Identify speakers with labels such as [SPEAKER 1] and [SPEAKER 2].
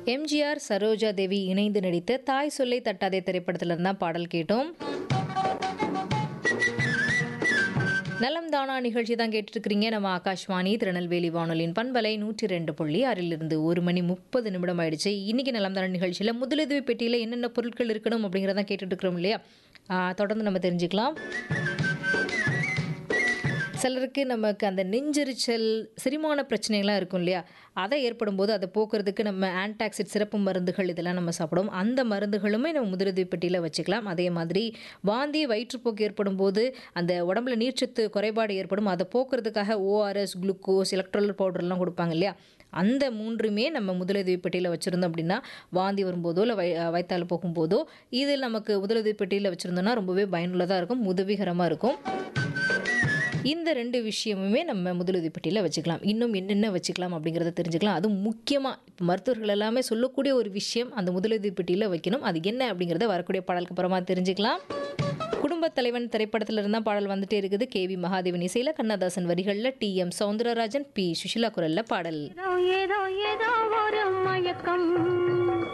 [SPEAKER 1] எம்ஜிஆர் சரோஜா தேவி இணைந்து நடித்த தாய் சொல்லை தட்டாதே திரைப்படத்துல இருந்தா பாடல் கேட்டோம் நலம் தானா நிகழ்ச்சி தான் கேட்டுருக்கிறீங்க நம்ம ஆகாஷ்வாணி திருநெல்வேலி வானொலியின் பண்பலை நூற்றி ரெண்டு புள்ளி ஆறிலிருந்து ஒரு மணி முப்பது நிமிடம் ஆயிடுச்சு இன்னைக்கு நலம் தானா நிகழ்ச்சியில் முதலுதவி பெட்டியில் என்னென்ன பொருட்கள் இருக்கணும் அப்படிங்கிறத கேட்டுட்டு இருக்கிறோம் இல்லையா ஆ, தொடர்ந்து நம்ம தெரிஞ்சுக்கலாம் சிலருக்கு நமக்கு அந்த நெஞ்செரிச்சல் செரிமான பிரச்சனைகள்லாம் இருக்கும் இல்லையா அதை ஏற்படும் போது அதை போக்குறதுக்கு நம்ம ஆன்டாக்சிட் சிறப்பு மருந்துகள் இதெல்லாம் நம்ம சாப்பிடுவோம் அந்த மருந்துகளுமே நம்ம முதலுதவி பெட்டியில் வச்சுக்கலாம் அதே மாதிரி வாந்தி வயிற்றுப்போக்கு ஏற்படும் போது அந்த உடம்புல நீர்ச்சத்து குறைபாடு ஏற்படும் அதை போக்குறதுக்காக ஓஆர்எஸ் குளுக்கோஸ் எலக்ட்ரோல் பவுடர்லாம் கொடுப்பாங்க இல்லையா அந்த மூன்றுமே நம்ம முதலுதவி பெட்டியில் வச்சுருந்தோம் அப்படின்னா வாந்தி வரும்போதோ இல்லை வய வயிற்றால் போகும்போதோ இது நமக்கு முதலுதவி பெட்டியில் வச்சுருந்தோம்னா ரொம்பவே பயனுள்ளதாக இருக்கும் உதவிகரமாக இருக்கும் இந்த ரெண்டு விஷயமுமே நம்ம முதலுதவி பெட்டியில் வச்சுக்கலாம் இன்னும் என்னென்ன வச்சுக்கலாம் அப்படிங்கிறத தெரிஞ்சுக்கலாம் அதுவும் முக்கியமாக இப்போ மருத்துவர்கள் எல்லாமே சொல்லக்கூடிய ஒரு விஷயம் அந்த முதலுதவி பெட்டியில் வைக்கணும் அது என்ன அப்படிங்கிறத வரக்கூடிய பாடலுக்கு அப்புறமா தெரிஞ்சுக்கலாம் குடும்பத் தலைவன் திரைப்படத்தில் இருந்தால் பாடல் வந்துட்டே இருக்குது கே வி மகாதேவன் இசையில் கண்ணதாசன் வரிகளில் T M Soundararajan P Susheela குரலில் பாடல்
[SPEAKER 2] ஏதோ ஏதோ ஏதோ ஒரு மயக்கம்